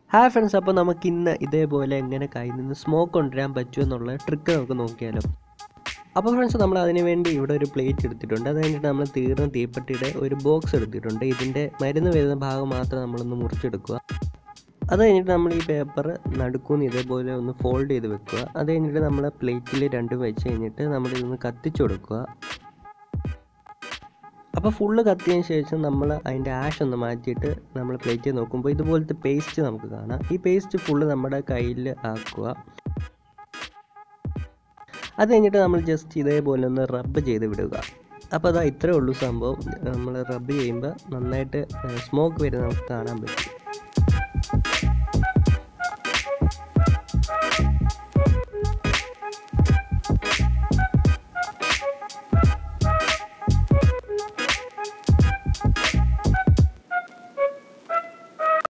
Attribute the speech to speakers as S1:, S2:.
S1: hi friends അപ്പോൾ നമുക്ക് ഇന്ന് ഇതേപോലെ എങ്ങനെ കയ്യിൽ നിന്ന് സ്മോക്ക് കൊണ്ടുവരാൻ പറ്റുമോ എന്നുള്ള ട്രിക്ക് നമുക്ക് നോക്കിയാലോ അപ്പോൾ ഫ്രണ്ട്സ് നമ്മൾ അതിന് വേണ്ടി ഇവിടെ ഒരു പ്ലേറ്റ് എടുത്തിട്ടുണ്ട് അത് കഴിഞ്ഞിട്ട് നമ്മൾ തീർന്ന തീപ്പെട്ടിയുടെ ഒരു ബോക്സ് എടുത്തിട്ടുണ്ട് ഇതിൻ്റെ മരുന്ന് വരുന്ന ഭാഗം മാത്രം നമ്മളൊന്ന് മുറിച്ചെടുക്കുക അത് കഴിഞ്ഞിട്ട് നമ്മൾ ഈ പേപ്പർ നടുക്കൂന്ന് ഇതേപോലെ ഒന്ന് ഫോൾഡ് ചെയ്ത് വെക്കുക അത് കഴിഞ്ഞിട്ട് നമ്മൾ പ്ലേറ്റിൽ രണ്ടും വെച്ച് കഴിഞ്ഞിട്ട് നമ്മൾ ഇതൊന്ന് കത്തിച്ചു കൊടുക്കുക അപ്പോൾ ഫുള്ള് കത്തിയതിന് ശേഷം നമ്മൾ അതിൻ്റെ ആഷ് ഒന്ന് മാറ്റിയിട്ട് നമ്മൾ പ്ലേറ്റിൽ നോക്കുമ്പോൾ ഇതുപോലത്തെ പേസ്റ്റ് നമുക്ക് കാണാം ഈ പേസ്റ്റ് ഫുള്ള് നമ്മുടെ കയ്യിൽ ആക്കുക അത് കഴിഞ്ഞിട്ട് നമ്മൾ ജസ്റ്റ് ഇതേപോലെ ഒന്ന് റബ്ബ് ചെയ്ത് വിടുക അപ്പോൾ അതാ ഇത്രേ ഉള്ളൂ സംഭവം നമ്മൾ റബ്ബ് ചെയ്യുമ്പോൾ നന്നായിട്ട് സ്മോക്ക് വരുന്നത് നമുക്ക് കാണാൻ പറ്റും